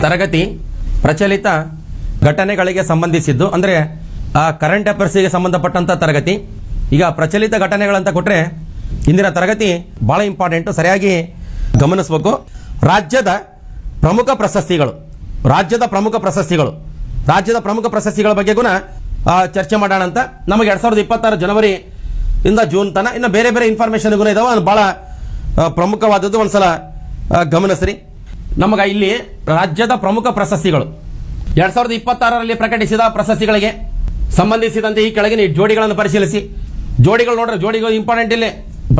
ತರಗತಿ ಪ್ರಚಲಿತ ಘಟನೆಗಳಿಗೆ ಸಂಬಂಧಿಸಿದ್ದು ಅಂದ್ರೆ ಆ ಕರೆಂಟ್ ಅಫೇರ್ಸ್ಗೆ ಸಂಬಂಧಪಟ್ಟಂತ ತರಗತಿ ಈಗ ಪ್ರಚಲಿತ ಘಟನೆಗಳಂತ ಕೊಟ್ರೆ ಇಂದಿನ ತರಗತಿ ಬಹಳ ಇಂಪಾರ್ಟೆಂಟ್ ಸರಿಯಾಗಿ ಗಮನಿಸಬೇಕು ರಾಜ್ಯದ ಪ್ರಮುಖ ಪ್ರಶಸ್ತಿಗಳು ರಾಜ್ಯದ ಪ್ರಮುಖ ಪ್ರಶಸ್ತಿಗಳು ರಾಜ್ಯದ ಪ್ರಮುಖ ಪ್ರಶಸ್ತಿಗಳ ಬಗ್ಗೆ ಗುಣ ಆ, ಚರ್ಚೆ ಮಾಡೋಣ ಅಂತ ನಮಗೆ ಎರಡ್ ಸಾವಿರದ ಇಪ್ಪತ್ತಾರು ಜನವರಿ ಇಂದ ಜೂನ್ ತನ ಇನ್ನು ಬೇರೆ ಬೇರೆ ಇನ್ಫಾರ್ಮೇಶನ್ ಗುಣ ಇದಾವ ಅದು ಬಹಳ ಆ, ಪ್ರಮುಖವಾದದ್ದು ಒಂದ್ಸಲ ಆ, ಗಮನಿಸ್ರಿ ನಮಗ ಇಲ್ಲಿ ರಾಜ್ಯದ ಪ್ರಮುಖ ಪ್ರಶಸ್ತಿಗಳು ಎರಡ್ ಸಾವಿರದ ಇಪ್ಪತ್ತಾರರಲ್ಲಿ ಪ್ರಕಟಿಸಿದ ಪ್ರಶಸ್ತಿಗಳಿಗೆ ಸಂಬಂಧಿಸಿದಂತೆ ಈ ಕೆಳಗಿನ ಜೋಡಿಗಳನ್ನು ಪರಿಶೀಲಿಸಿ ಜೋಡಿಗಳು ನೋಡ್ರೆ ಜೋಡಿಗಳು ಇಂಪಾರ್ಟೆಂಟ್ ಇಲ್ಲಿ